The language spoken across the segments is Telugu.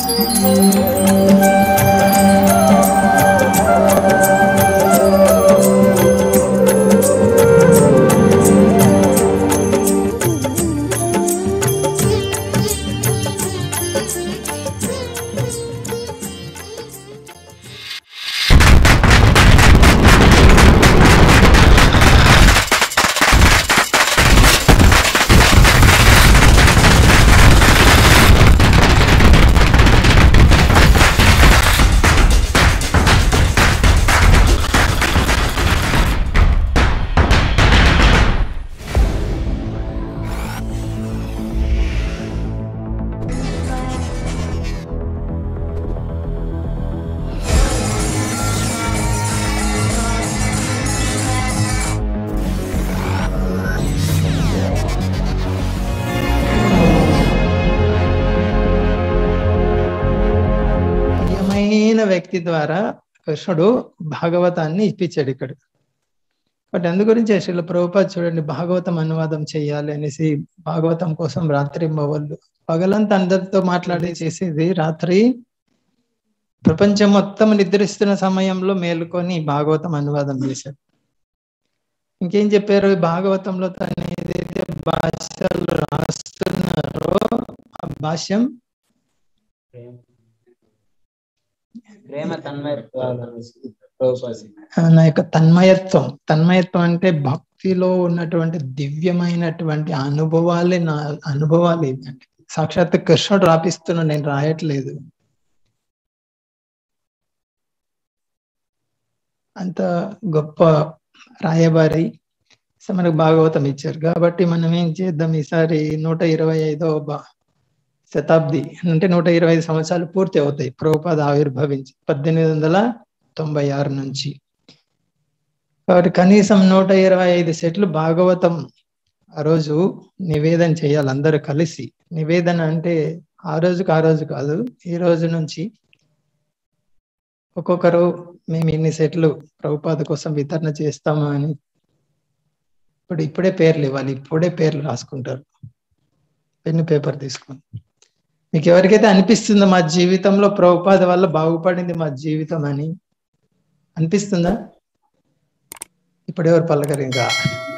ప్రియమైన వ్యక్తి ద్వారా కృష్ణుడు భాగవతాన్ని ఇప్పించాడు ఇక్కడ బట్ అందు గురించి శ్రీల ప్రభుపాద్ చూడండి భాగవతం అనువాదం చేయాలి అనేసి భాగవతం కోసం రాత్రి మొవళ్ళు పగలంతా అందరితో మాట్లాడి చేసేది రాత్రి ప్రపంచం మొత్తం నిద్రిస్తున్న సమయంలో మేలుకొని భాగవతం అనువాదం చేశారు ఇంకేం చెప్పారు ఈ భాగవతంలో తను ఏదైతే భాషలు రాస్తున్నారో ఆ భాష్యం ప్రేమ తన్మయత్వాలను ప్రభుపాసి నా యొక్క తన్మయత్వం తన్మయత్వం అంటే భక్తిలో ఉన్నటువంటి దివ్యమైనటువంటి అనుభవాలే నా అనుభవాలు ఏంటంటే సాక్షాత్ కృష్ణుడు రాపిస్తున్నా నేను రాయట్లేదు అంత గొప్ప రాయబారి సో మనకు భాగవతం ఇచ్చారు కాబట్టి మనం ఏం చేద్దాం ఈసారి నూట ఇరవై ఐదో బా శతాబ్ది అంటే నూట ఇరవై ఐదు సంవత్సరాలు పూర్తి అవుతాయి ప్రభుపాద ఆవిర్భవించి పద్దెనిమిది వందల తొంభై ఆరు నుంచి కాబట్టి కనీసం నూట ఇరవై ఐదు సెట్లు భాగవతం ఆ రోజు నివేదన చేయాలి అందరూ కలిసి నివేదన అంటే ఆ రోజుకి ఆ రోజు కాదు ఈ రోజు నుంచి ఒక్కొక్కరు మేము ఇన్ని సెట్లు ప్రభుపాద కోసం వితరణ చేస్తాము అని ఇప్పుడు ఇప్పుడే పేర్లు ఇవ్వాలి ఇప్పుడే పేర్లు రాసుకుంటారు పెన్ను పేపర్ తీసుకొని మీకు ఎవరికైతే అనిపిస్తుందో మా జీవితంలో ప్రభుపాద వల్ల బాగుపడింది మా జీవితం అని అనిపిస్తుందా ఇప్పుడు ఎవరు పలకరు ఇంకా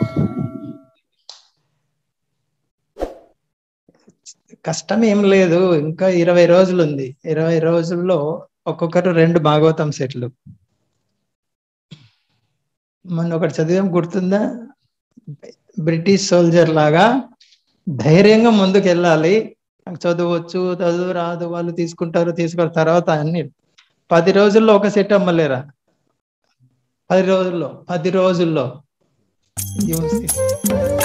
కష్టం ఏం లేదు ఇంకా ఇరవై రోజులు ఉంది ఇరవై రోజుల్లో ఒక్కొక్కరు రెండు భాగవతం సెట్లు మొన్న ఒకటి చదివాం గుర్తుందా బ్రిటిష్ సోల్జర్ లాగా ధైర్యంగా ముందుకు వెళ్ళాలి నాకు చదవచ్చు చదువు రాదు వాళ్ళు తీసుకుంటారు తీసుకున్న తర్వాత అన్ని పది రోజుల్లో ఒక సెట్ అమ్మలేరా పది రోజుల్లో పది రోజుల్లో యూస్